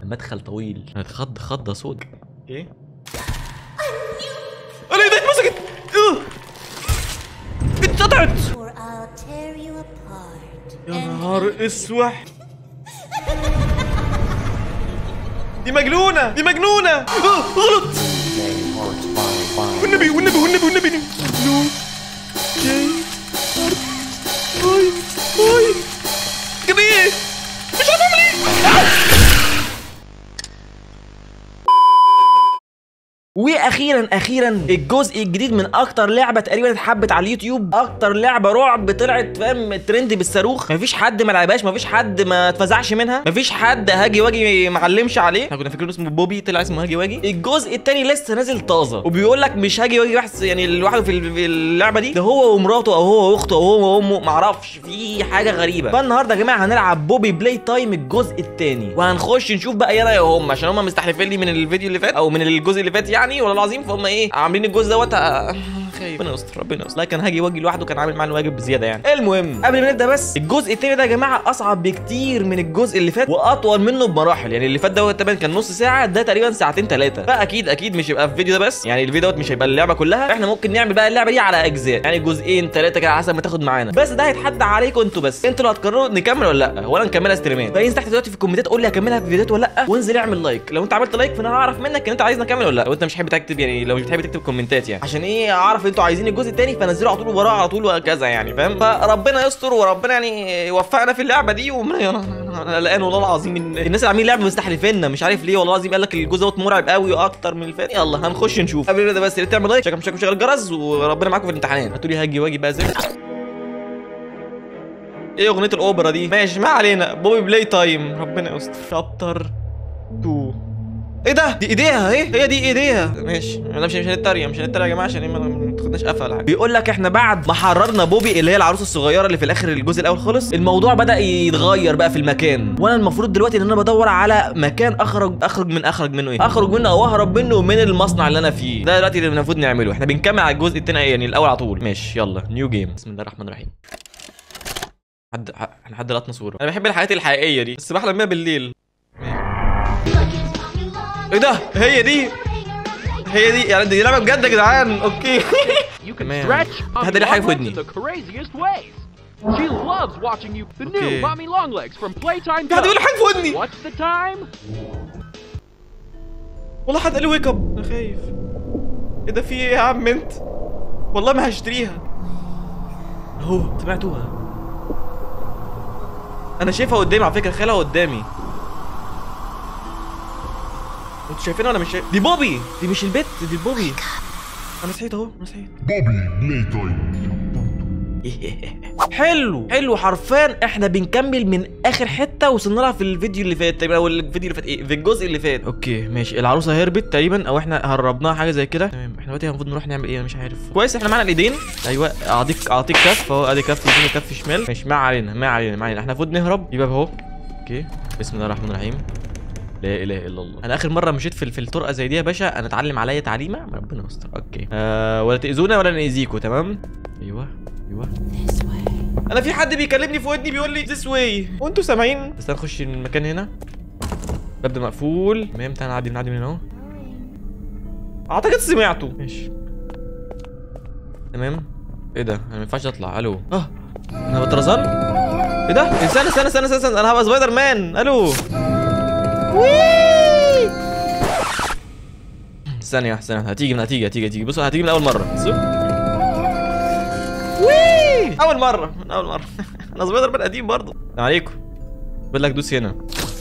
المدخل طويل هتخض خضه سود ايه انا ايدي اتمسكت أوه. اتقطعت or I'll tear you apart. يا نهار اسوح دي مجنونة دي مجنونة آه، غلط والنبي والنبي والنبي والنبي نو جي هاي هاي كده ايه مش عارف اعمل ايه واخيرا اخيرا الجزء الجديد من اكتر لعبه تقريبا اتحبت على اليوتيوب اكتر لعبه رعب طلعت فاهم ترند بالصاروخ مفيش حد ما لعبهاش مفيش حد ما اتفزعش منها مفيش حد هاجي واجي ما علمش عليه احنا كنا فاكرين اسمه بوبي طلع اسمه هاجي واجي الجزء التاني لسه نازل طازه وبيقول لك مش هاجي واجي واحد يعني لوحده في ال- في اللعبه دي ده هو ومراته او هو واخته او هو وامه معرفش في حاجه غريبه فالنهارده يا جماعه هنلعب بوبي بلاي تايم الجزء التاني وهنخش نشوف بقى ايه رايهم عشان هم مستحلفين لي من الفيديو اللي فات او من الجزء اللي فات يعني والله العظيم فهم ايه عاملين الجزء دوت آه، خايف ربنا يستر ربنا يستر لا كان هاجي واجي لوحده كان عامل معاه الواجب بزياده يعني المهم قبل ما نبدا بس الجزء التاني ده يا جماعه اصعب بكتير من الجزء اللي فات واطول منه بمراحل يعني اللي فات دوت تقريبا كان نص ساعه ده تقريبا ساعتين ثلاثه فاكيد اكيد مش هيبقى في الفيديو ده بس يعني الفيديو دوت مش هيبقى اللعبه كلها احنا ممكن نعمل بقى اللعبه دي على اجزاء يعني جزئين ثلاثه كده على حسب ما تاخد معانا بس ده هيتحدى عليكم انتوا بس انتوا اللي هتقرروا نكمل ولا لا ولا نكملها ستريمات فانزل تحت دلوقتي في الكومنتات قول لي هكملها في فيديوهات ولا لا وانزل اعمل لايك لو انت عملت لايك فانا هعرف منك ان انت عايزني اكمل ولا لا لو انت مش حابب تكتب يعني لو مش بتحب تكتب كومنتات يعني عشان ايه اعرف انتوا عايزين الجزء الثاني فنزله على طول وراه على طول وهكذا يعني فاهم فربنا يستر وربنا يعني يوفقنا في اللعبه دي ومن انا أنا قلقان والله العظيم إن الناس اللي عاملين لعبه مستحلفيننا مش عارف ليه والله العظيم قال لك الجزء دوت مرعب قوي واكتر من الفات يلا هنخش نشوف قبل ده بس اللي تعمل لايك شكرا شكرا شغل الجرس وربنا معاكم في الامتحانات هاتوا لي هاجي واجي بقى زي ايه اغنيه الاوبرا دي ماشي ما علينا بوبي بلاي تايم ربنا يستر شابتر 2 ايه ده دي ايديها ايه هي دي ايديها ماشي انا مش مش هنتريق مش هنتريق يا جماعه عشان إيه ما ما تاخدناش قفا ولا حاجه بيقول لك احنا بعد ما حررنا بوبي اللي هي العروسه الصغيره اللي في الاخر الجزء الاول خالص الموضوع بدا يتغير بقى في المكان وانا المفروض دلوقتي ان انا بدور على مكان اخرج اخرج من اخرج منه ايه اخرج منه او اهرب منه من المصنع اللي انا فيه ده دلوقتي اللي المفروض نعمله احنا بنكمل على الجزء الثاني يعني الاول على طول ماشي يلا نيو جيم بسم الله الرحمن الرحيم حد ح- حد لقطنا صوره انا بحب الحاجات الحقيقيه دي بس بحلم بيها بالليل ايه ده هي دي هي دي يعني دي لعبه بجد يا جدعان اوكي You can Man. stretch Had Mommy to hide with Longlegs me. in the craziest ways. She loves watching you. The Okay. new Mommy Longlegs from Playtime في حد بيقول لي Cubs. حاجه في ودني What's the time? والله حد قال لي ويك اب انا خايف ايه ده في ايه يا عم انت والله ما هشتريها اهو سمعتوها انا شايفها قدامي على فكره خيالها قدامي انتوا شايفينها ولا مش شايف دي بوبي دي مش البت دي بوبي انا صحيت اهو انا صحيت بوبي بلاي تايم حلو حلو حرفيا احنا بنكمل من اخر حته وصلنا لها في الفيديو اللي فات تقريبا او الفيديو اللي فات ايه في الجزء اللي فات اوكي ماشي العروسه هربت تقريبا او احنا هربناها حاجه زي كده تمام احنا دلوقتي المفروض نروح نعمل ايه انا مش عارف كويس احنا معانا الايدين ايوه اعطيك اعطيك كف اهو ادي كف يمين وكف شمال ماشي ما علينا ما علينا ما علينا احنا المفروض نهرب يبقى اهو اوكي بسم الله الرحمن الرحيم لا اله الا الله انا اخر مره مشيت في في الطرقه زي دي يا باشا انا اتعلم عليا تعليمه ربنا يستر اوكي آه ولا تاذونا ولا ناذيكوا تمام ايوه ايوه This way. انا في حد بيكلمني في ودني بيقول لي ذس واي وانتوا سامعين بس أنا نخش المكان هنا الباب ده مقفول تمام تعالى نعدي نعدي من هنا اهو اعتقد سمعته ماشي تمام ايه ده انا ما ينفعش اطلع الو اه انا بترزان ايه ده استنى استنى استنى استنى, استنى. انا هبقى سبايدر مان الو وي ثانية واحدة ثانية واحدة. هتيجي من هتيجي هتيجي هتيجي بصوا هتيجي من أول مرة بصوا وي أول مرة من أول مرة أنا سبايدر مان قديم برضه السلام عليكم بقول لك دوس هنا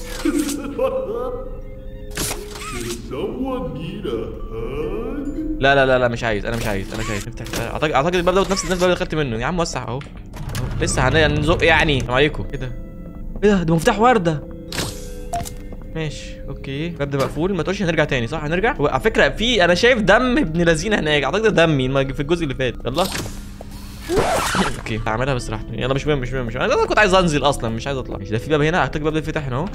Someone need a hug? لا لا لا لا مش عايز انا مش عايز انا مش عايز افتح اعتقد اعتقد الباب دوت نفس نفس الباب اللي دخلت منه يا عم وسع اهو أهو. لسه هنزق يعني السلام عليكم ايه ده ايه ده ده مفتاح ورده ماشي اوكي الباب ده مقفول ما تقولش هنرجع تاني صح هنرجع هو على فكره في انا شايف دم ابن لذينه هناك اعتقد ده دمي الم- في الجزء اللي فات يلا اوكي هعملها بس راحتي يلا مش مهم مش مهم مش مهم انا كنت عايز انزل اصلا مش عايز اطلع مش ده في باب هنا اعتقد الباب ده فتح هنا اهو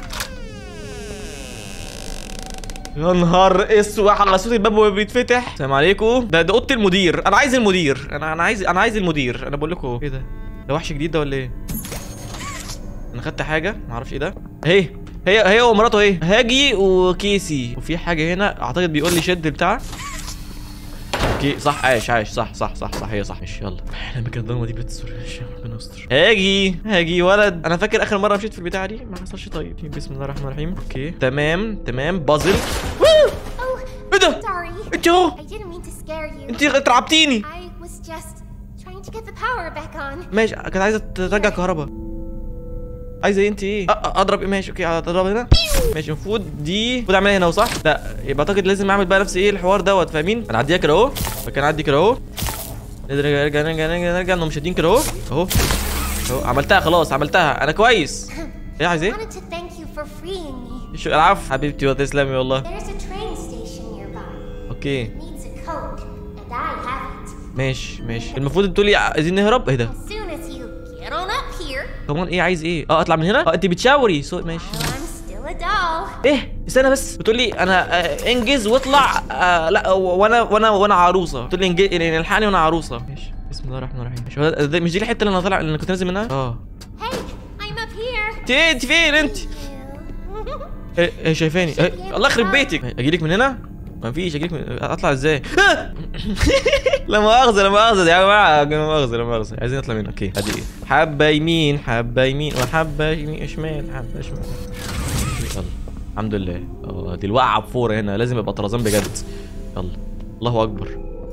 يا نهار اسود على صوت الباب وهو بيتفتح السلام عليكم ده ده اوضه المدير انا عايز المدير انا انا عايز انا عايز المدير انا بقول لكم ايه ده ده وحش جديد ده ولا ايه انا خدت حاجه ما اعرفش ايه ده اهي هي هي ومراته اهي هاجي وكيسي وفي حاجه هنا اعتقد بيقول لي شد بتاع اوكي صح عايش عايش صح صح صح صح هي صح ماشي يلا احنا مكان الضلمه دي بتستر ماشي ربنا يستر هاجي هاجي ولد انا فاكر اخر مره مشيت في البتاعه دي ما حصلش طيب بسم الله الرحمن الرحيم اوكي تمام تمام بازل Oh, ايه ده sorry. انت اهو I didn't mean to scare you. انت اترعبتيني I was just trying to get the power back on. ماشي كانت عايزه ترجع كهرباء عايزه ايه انت ايه أ- أ- اضرب ايه ماشي اوكي اضرب هنا ماشي المفروض دي المفروض اعملها هنا صح لا يبقى اعتقد لازم اعمل بقى نفس ايه الحوار دوت فاهمين انا اعديها كده اهو فكان اعدي كده اهو نرجع نرجع نرجع نرجع نرجع انهم شادين كده اهو اهو اهو عملتها خلاص عملتها انا كويس ايه عايز I ايه wanted to thank you for freeing me. شو العفو حبيبتي وتسلمي والله There's a train station nearby. اوكي It needs a code, and I have it. ماشي ماشي المفروض تقولي عايزين نهرب ايه ده As soon as you get on up here, كمان ايه عايز ايه اه اطلع من هنا اه انت بتشاوري سو ماشي well, I'm still a doll. ايه استنى بس بتقول لي انا آه، انجز واطلع آه لا و- وانا وانا وانا عروسه بتقول لي انجز يعني الحقني وانا عروسه ماشي بسم الله الرحمن الرحيم مش, هو ده- ده- مش دي الحته اللي انا طالع اللي انا كنت نازل منها اه Hey, I'm up here. انت ايه انت فين انت You. ايه إيه شايفاني إيه الله يخرب بيتك اجي لك من هنا ما فيش اجي لك من... اطلع ازاي لا مؤاخذه لا مؤاخذه يا جماعه لا مؤاخذه لا مؤاخذه عايزين نطلع منها اوكي ادي ايه حبه يمين حبه يمين وحبه يمين شمال حبه شمال يلا الحمد لله اه دي الوقعه بفوره هنا لازم يبقى طرزان بجد يلا الله اكبر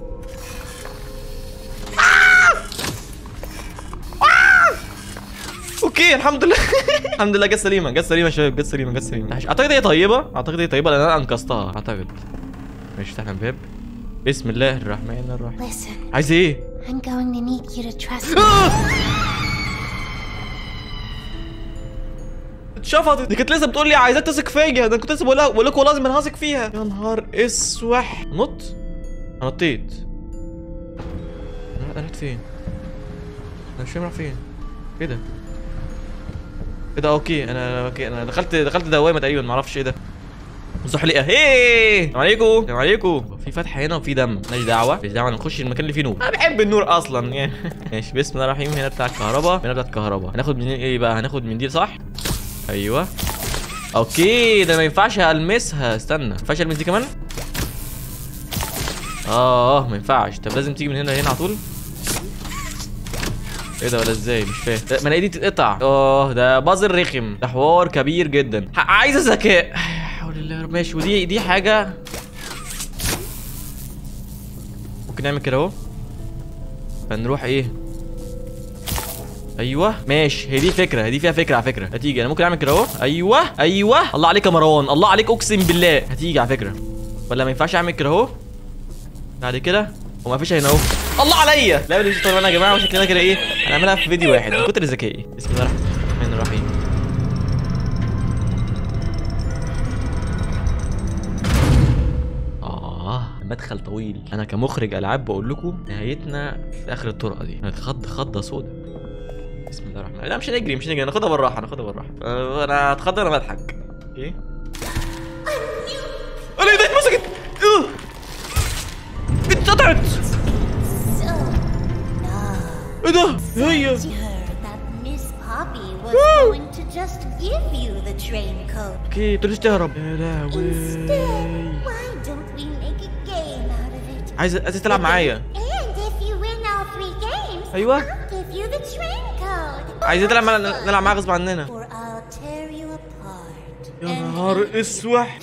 اوكي الحمد لله الحمد لله جت سليمه جت سليمه يا شباب جت سليمه جت سليمه اعتقد هي طيبه اعتقد هي طيبه لان انا انقذتها اعتقد ماشي فتحنا الباب بسم الله الرحمن الرحيم Listen, عايز ايه I'm going to need you to trust me. اتشفطت دي كانت لسه بتقول لي عايزاك تثق فيا ده انا كنت لسه بقول لها بقول لكم لازم انا هثق فيها يا نهار اسوح نط انا نطيت انا رحت فين انا مش فاهم رايح فين ايه ده ايه ده اوكي انا اوكي انا دخلت دخلت دوامه تقريبا ما اعرفش ايه ده زحلقه هي السلام عليكم السلام عليكم في فتحه هنا وفي دم ماليش دعوه ماليش دعوه نخش المكان اللي فيه نور انا بحب النور اصلا يعني ماشي بسم الله الرحمن الرحيم هنا بتاع الكهرباء هنا بتاع الكهرباء هناخد من ايه بقى هناخد من دي صح ايوه اوكي ده ما ينفعش المسها استنى ما ينفعش المس دي كمان اه ما ينفعش طب لازم تيجي من هنا لهنا على طول ايه ده ولا ازاي مش فاهم لا، ما انا ايدي تتقطع اه ده بازل رخم ده حوار كبير جدا ح- عايزه ذكاء حول الله يا رب ماشي ودي دي حاجه ممكن نعمل كده اهو فنروح ايه ايوه ماشي هي دي فكره هي دي فيها فكره على فكره هتيجي انا ممكن اعمل كده اهو ايوه ايوه الله عليك يا مروان الله عليك اقسم بالله هتيجي على فكره ولا ما ينفعش اعمل كده اهو بعد كده وما فيش هنا اهو الله عليا لا دي طبعا يا جماعه وشكلنا كده ايه هنعملها في فيديو واحد من كتر ذكائي بسم الله الرحمن الرحيم اه مدخل طويل انا كمخرج العاب بقول لكم نهايتنا في اخر الطرقه دي هنتخض خضه سودا بسم الله الرحمن الرحيم لا مش هنجري مش هنجري ناخدها بالراحه ناخدها بالراحه أه، انا هتخض انا بضحك اوكي انا ايدي اتمسكت أوه. اتقطعت So, no. ايه ده هي Heard that Miss Poppy was going to just give you the train code. اوكي تقوليش تهرب يا لهوي Instead, why don't we make a game out of it? عايز عايز تلعب معايا And if you win all three games, أيوة. I'll give you the train code. عايز تلعب معانا نلعب معاها غصب عننا Or I'll tear you apart. يا نهار اسوح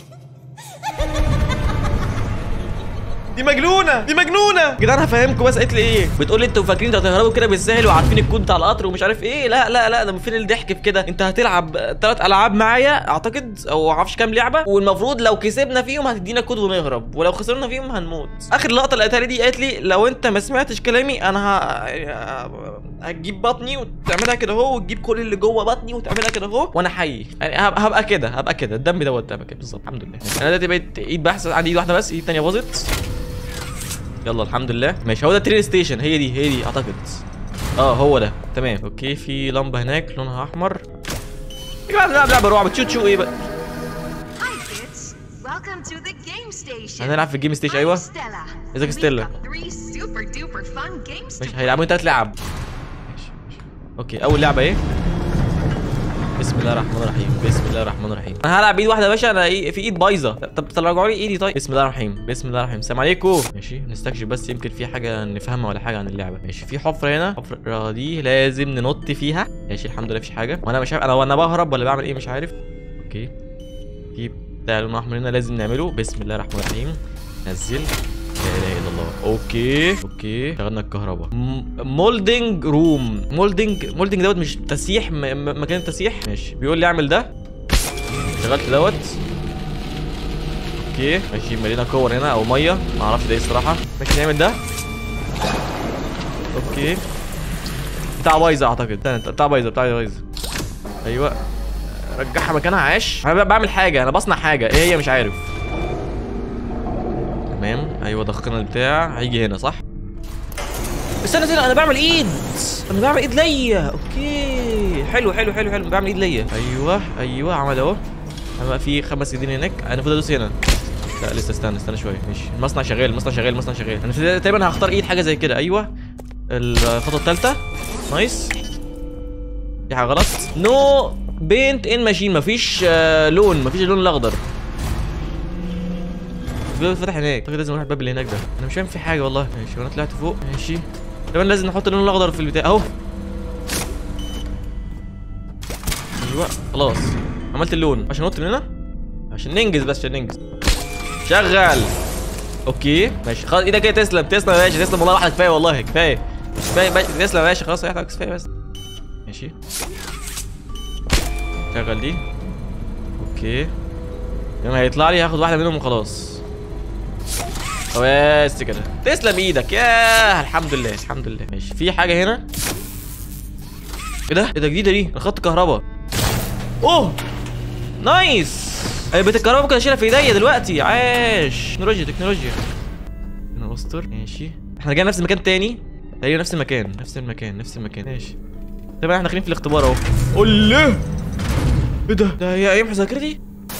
دي مجنونه دي مجنونه يا جدعان هفهمكم بس قالت لي ايه بتقول لي انتوا فاكرين انتوا هتهربوا كده بالسهل وعارفين الكود بتاع القطر ومش عارف ايه لا لا لا ده فين الضحك في كده انت هتلعب ثلاث العاب معايا اعتقد او ما اعرفش كام لعبه والمفروض لو كسبنا فيهم هتدينا كود ونهرب ولو خسرنا فيهم هنموت اخر لقطه اللي قالتها لي دي قالت لي لو انت ما سمعتش كلامي انا ه... هتجيب بطني وتعملها كده اهو وتجيب كل اللي جوه بطني وتعملها كده اهو وانا حي يعني هب- هبقى كده هبقى كده الدم دوت هبقى كده بالظبط الحمد لله انا دلوقتي بقيت ايد بحث عندي ايد واحده بس ايد الثانيه باظت يلا الحمد لله ماشي هو ده ترين ستيشن هي دي هي دي اعتقد اه هو ده تمام اوكي في لمبه هناك لونها احمر يا جماعه بنلعب لعبه رعب تشوتشو ايه بقى Hi kids, welcome to the game station. هنلعب في الجيم ستيشن I'm ايوه Stella. ازيك يا We've ستيلا؟ got three super duper fun games to ماشي هيلعبوا ثلاث لعب ماشي ماشي اوكي اول لعبه ايه بسم الله الرحمن الرحيم بسم الله الرحمن الرحيم انا هلعب بايد واحده يا باشا انا ايه في ايد بايظه طب طلعوا لي ايدي طيب بسم الله الرحمن الرحيم بسم الله الرحمن الرحيم السلام عليكم ماشي نستكشف بس يمكن في حاجه نفهمها ولا حاجه عن اللعبه ماشي في حفره هنا الحفره دي لازم ننط فيها ماشي الحمد لله مفيش حاجه وانا مش عارف انا وانا بهرب ولا بعمل ايه مش عارف اوكي في بتاع لون احمر هنا لازم نعمله بسم الله الرحمن الرحيم نزل لا اله الا الله اوكي اوكي شغلنا الكهرباء مولدنج روم مولدنج مولدنج دوت مش تسييح م- م- مكان التسييح ماشي بيقول لي اعمل ده شغلت دوت اوكي ماشي ملينا كور هنا او ميه ما اعرفش ده ايه الصراحه ماشي نعمل ده اوكي بتاع بايظه اعتقد استنى بتاع بايظه بتاع بايظه ايوه رجعها مكانها عاش انا بعمل حاجه انا بصنع حاجه ايه هي مش عارف تمام ايوه دخلنا البتاع هيجي هنا صح استنى استنى انا بعمل ايد انا بعمل ايد ليا اوكي حلو حلو حلو حلو بعمل ايد ليا ايوه ايوه عمل اهو انا في خمس ايدين هناك انا المفروض ادوس هنا لا لسه استنى استنى شويه ماشي المصنع شغال المصنع شغال المصنع شغال انا في- تقريبا هختار ايد حاجه زي كده ايوه الخطوه الثالثه نايس في حاجه غلط نو بينت ان ماشين مفيش آه لون مفيش اللون الاخضر الباب فتح هناك اعتقد لازم اروح الباب اللي هناك ده انا مش فاهم في حاجه والله ماشي وانا طلعت فوق ماشي كمان لازم نحط اللون الاخضر في البتاع اهو ايوه خلاص عملت اللون عشان ننط من هنا عشان ننجز بس عشان ننجز شغل اوكي ماشي خلاص ايدك كده تسلم تسلم يا باشا تسلم والله واحده كفايه والله كفايه كفايه باشا تسلم يا باشا خلاص يا حاجة كفايه بس ماشي شغل دي اوكي لما هيطلع لي هاخد واحده منهم وخلاص بس كده تسلم ايدك ياه الحمد لله الحمد لله ماشي في حاجه هنا ايه ده ايه ده جديده دي خط كهرباء اوه نايس اي بيت الكهرباء ممكن اشيلها في ايديا دلوقتي عاش تكنولوجيا تكنولوجيا هنا استر ماشي احنا جايين نفس المكان تاني تقريبا نفس المكان نفس المكان نفس المكان ماشي طبعا احنا داخلين في الاختبار اهو الله ايه ده ده هي ايام ذاكرتي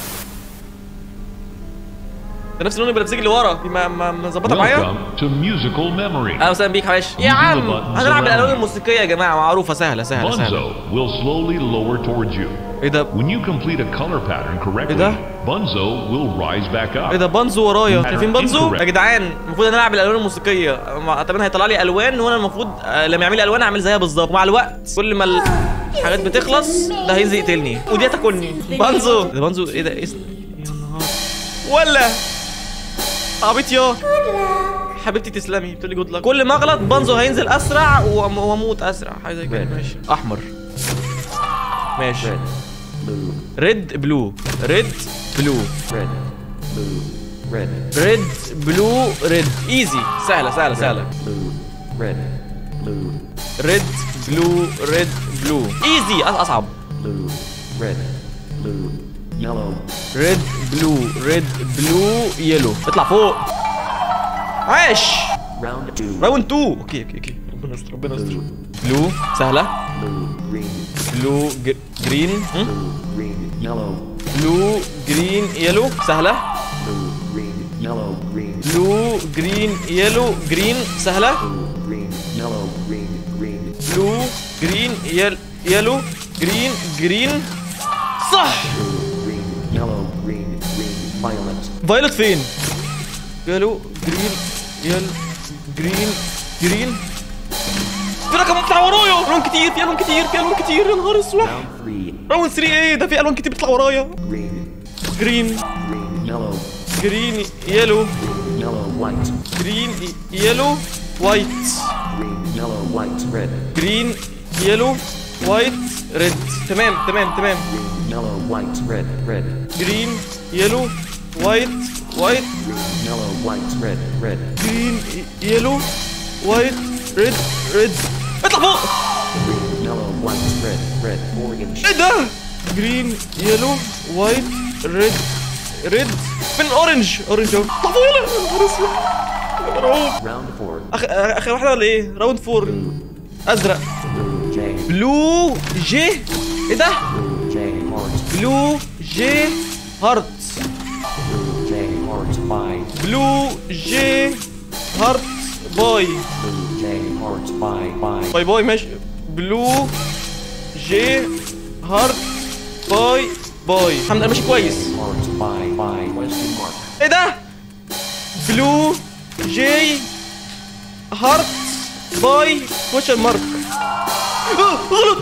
ده نفس اللون اللي بلبسك اللي ورا دي ما ما ما ظبطها معايا Welcome to musical memory. اهلا وسهلا بيك يا باشا يا عم هنلعب الالوان الموسيقيه يا جماعه معروفه سهله سهله سهله Bunzo will slowly lower towards you. ايه ده When you complete a color pattern correctly, ده؟ Bunzo will rise back ايه up. ده بانزو ورايا شايفين بانزو Incorrect. يا جدعان المفروض انا العب الالوان الموسيقيه مع- طبعا هيطلع لي الوان وانا المفروض آه، لما يعمل لي الوان اعمل زيها بالظبط ومع الوقت كل ما الحاجات بتخلص ده هينزل يقتلني ودي هتاكلني بانزو ده بانزو ايه ده اسم يا نهار ولا عبيط يا حبيبتي تسلمي بتقول لي جود لك كل ما اغلط بانزو هينزل اسرع وأم- واموت اسرع حاجه زي كده ماشي احمر ماشي ريد بلو ريد بلو ريد بلو ريد ايزي سهله سهله سهله ريد بلو ريد بلو ايزي اصعب ريد بلو ريد بلو يلو اطلع فوق عاش راوند 2 اوكي اوكي اوكي ربنا يستر ربنا يستر بلو سهله بلو ج- جرين هم؟ بلو جرين يلو سهله بلو جرين يلو جرين سهله بلو جرين يل يلو جرين جرين صح فايلوت فين يلو جرين يل جرين جرين في رقم بيطلع ورايا الوان كتير في الوان كتير في الوان كتير يا نهار اسود راوند 3 ايه ده في الوان كتير بتطلع ورايا جرين جرين يلو جرين يلو وايت جرين يلو وايت ريد تمام تمام تمام جرين يلو وايت وايت جرين يلو وايت ريد ريد اطلع فوق ايه ده جرين يلو وايت ريد ريد فين اورنج اورنج اهو اطلع فوق يلا يا نهار اسود مرعوب اخر اخر واحده ولا ايه راوند فور ازرق بلو جي ايه ده بلو جي هارت بلو جي هارت باي باي باي ماشي بلو جي هارت باي باي الحمد لله ماشي كويس ايه ده بلو جي هارت باي كويشن مارك آه، غلط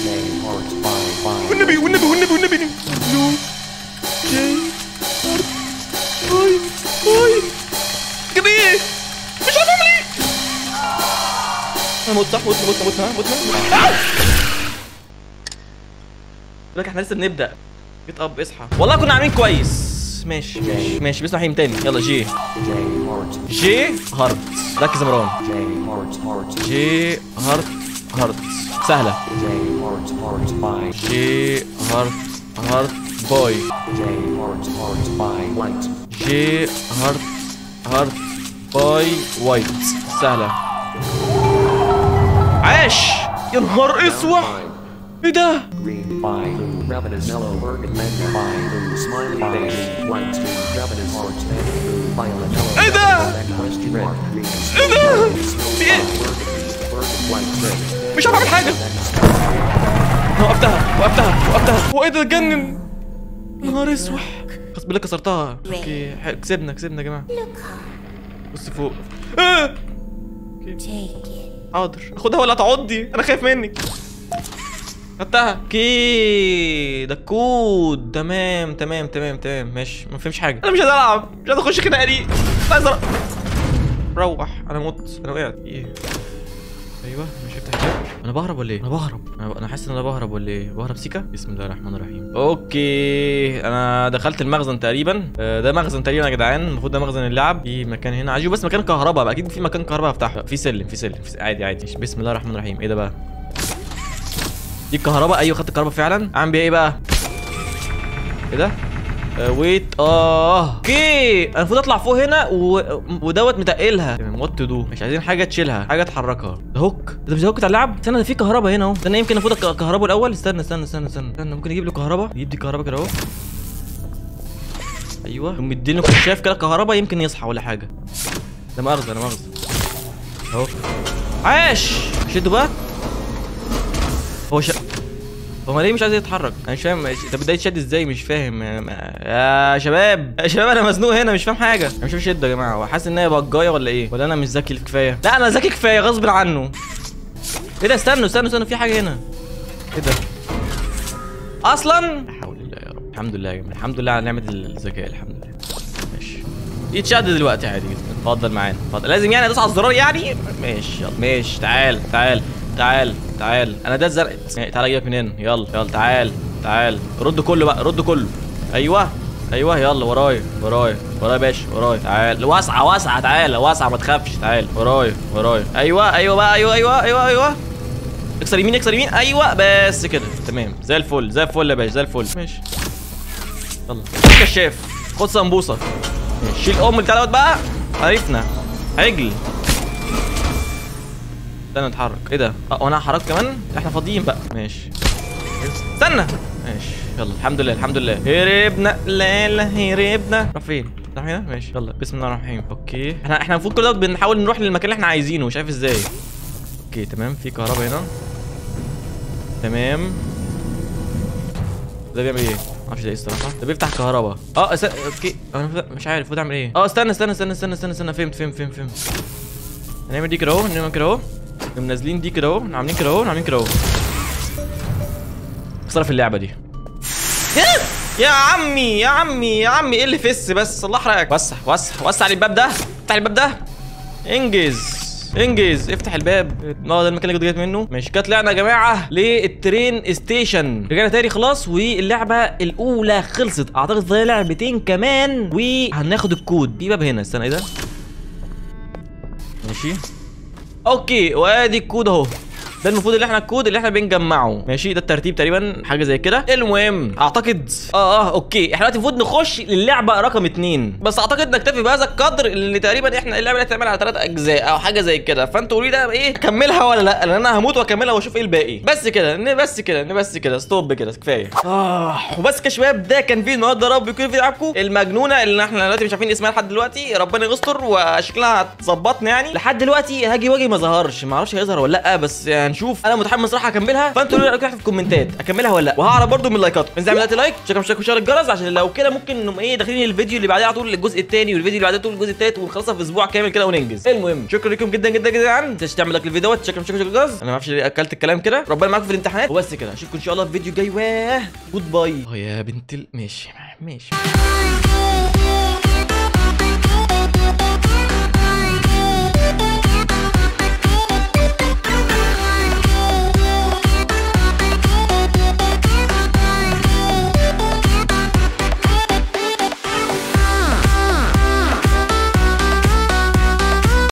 والنبي والنبي والنبي والنبي بلو جي هارت باي باي جاب ايه مش عارف اعمل ايه انا مت صح مت مت مت ها؟ مت مت آه! لك احنا لسه بنبدا جيت اب اصحى والله كنا عاملين كويس ماشي ماشي ماشي بسم الله الرحمن تاني يلا جي جي هارت ركز يا مروان جي هارت هارت سهله جي هارت هارت باي جي هارت هارت باي وايت سهله عاش يا نهار اسود ايه ده Green by blue, ravenous yellow, burgundy, lemon by blue, smiley face, white green, ravenous orange, blue, violet, yellow, ايه ده red, question mark, green, ايه ده في ايه burgundy, burgundy, white, red, مش عارف اعمل حاجه أنا وقفتها وقفتها وقفتها هو ايه ده اتجنن يا نهار اسود خلاص بالله كسرتها اوكي ح- كسبنا كسبنا يا جماعه Look hard. بص فوق آه! Take it. حاضر خدها ولا تعضي انا خايف منك خدتها اوكي ده كود تمام تمام تمام تمام ماشي ما فهمش حاجه انا مش عايز العب مش عايز اخش خناقه دي مش عايز ألعب. روح انا مت انا وقعت ايه ايوه مش شفت حاجه انا بهرب ولا ايه انا بهرب انا انا حاسس ان انا بهرب ولا ايه بهرب سيكا بسم الله الرحمن الرحيم اوكي انا دخلت المخزن تقريبا آه، ده مخزن تقريبا يا جدعان المفروض ده مخزن اللعب في مكان هنا عايزه بس مكان كهرباء بقى اكيد في مكان كهرباء هفتحه في سلم في سلم في س... عادي عادي بسم الله الرحمن الرحيم ايه ده بقى دي الكهرباء ايوه خدت الكهرباء فعلا اعمل بيها ايه بقى ايه ده آه ويت اه اوكي انا المفروض اطلع فوق هنا و... ودوت متقلها وات تو دو مش عايزين حاجه تشيلها حاجه تحركها ده هوك ده مش ده هوك بتاع اللعب استنى ده في كهرباء هنا اهو استنى يمكن المفروض أك- كهرباء الاول استنى استنى استنى استنى استنى ممكن اجيب له كهرباء يجيب دي كهرباء كده اهو ايوه يقوم مديله كشاف كده كهرباء يمكن يصحى ولا حاجه ده مؤاخذه انا مؤاخذه اهو عاش شدوا بقى هو ش... هو ليه مش عايز يتحرك انا مش فاهم طب ده يتشد ازاي مش فاهم يا يا شباب يا شباب انا مزنوق هنا مش فاهم حاجه انا مش فاهم شده يا جماعه هو حاسس ان هي بجايه ولا ايه ولا انا مش ذكي كفايه لا انا ذكي كفايه غصب عنه ايه ده استنوا استنوا استنوا في حاجه هنا ايه ده اصلا لا حول الله يا رب الحمد لله يا جماعه الحمد لله على نعمه الذكاء الحمد لله ماشي يتشد دلوقتي عادي جدا اتفضل معانا اتفضل لازم يعني ادوس على الزرار يعني ماشي يلا ماشي تعال تعال تعال تعال انا ده الزرق تعال اجيبك من هنا يلا يلا تعال تعال رد كله بقى رد كله ايوه ايوه يلا ورايا ورايا ورايا يا باشا ورايا تعال واسعه واسعه تعال واسعه ما تخافش تعال ورايا ورايا ايوه ايوه بقى ايوه ايوه ايوه ايوه اكسر يمين اكسر يمين ايوه بس كده تمام زي الفل زي الفل يا باشا زي الفل ماشي يلا خد كشاف خد سمبوسه ماشي. شيل ام بتاع دوت بقى عرفنا عجل استنى نتحرك ايه ده اه وانا حركت كمان احنا فاضيين بقى ماشي استنى ماشي يلا الحمد لله الحمد لله هربنا لا لا هربنا راح فين راح هنا ماشي يلا بسم الله الرحمن الرحيم اوكي احنا احنا المفروض كل دوت بنحاول نروح للمكان اللي احنا عايزينه مش عارف ازاي اوكي تمام في كهرباء هنا تمام ده بيعمل ايه؟ معرفش ده ايه الصراحة ده بيفتح كهرباء اه است... اوكي انا المفروض- مش عارف المفروض اعمل ايه اه استنى استنى استنى استنى استنى استنى فهمت فهمت فهمت فهمت هنعمل دي كده اهو هنعمل كده اهو نقوم نازلين دي كده اهو عاملين كده اهو عاملين كده اهو خسارة في اللعبة دي يا عمي يا عمي يا عمي ايه اللي فس بس الله يحرقك وسع وسع وسع لي الباب ده افتح الباب ده انجز انجز افتح الباب اه ده المكان اللي كنت جايت منه ماشي كده طلعنا يا جماعه للترين ستيشن رجعنا تاني خلاص واللعبه الاولى خلصت اعتقد فاضل لعبتين كمان وهناخد الكود في باب هنا استنى ايه ده ماشي اوكي وادي الكود اهو ده المفروض اللي احنا الكود اللي احنا بنجمعه ماشي ده الترتيب تقريبا حاجه زي كده المهم اعتقد اه اه اوكي احنا دلوقتي المفروض نخش للعبه رقم اتنين بس اعتقد نكتفي بهذا القدر اللي تقريبا احنا اللعبه دي هتعمل على ثلاث اجزاء او حاجه زي كده فانتوا قولوا لي ده ايه اكملها ولا لا لان انا هموت واكملها واشوف ايه الباقي بس كده ن- بس كده ن- بس كده ستوب كده كفايه اه وبس كده يا شباب ده كان فيديو النهارده يا رب يكون في عجبكم المجنونه اللي احنا دلوقتي مش عارفين اسمها لحد دلوقتي ربنا يستر وشكلها هتظبطنا يعني لحد دلوقتي هاجي واجي ما ظهرش ما اعرفش هيظهر ولا لا بس يعني هنشوف انا متحمس صراحه اكملها فانتوا قولوا لي رايكم في الكومنتات اكملها ولا لا وهعرف برضو من لايكاتكم انزل اعمل دلوقتي لايك شكرا مشترك وشغل الجرس عشان لو كده ممكن نقوم ايه داخلين الفيديو اللي بعديه على طول الجزء الثاني والفيديو اللي بعديه طول الجزء الثالث ونخلصها في اسبوع كامل كده وننجز المهم شكرا لكم جدا جدا جدا ما تنساش تعمل لايك للفيديو دوت شكرا مشترك وشغل الجرس انا ما اعرفش ليه اكلت الكلام كده ربنا معاكم في الامتحانات وبس كده اشوفكم ان شاء الله في فيديو جاي واه جود باي اه يا بنت ال... ماشي ماشي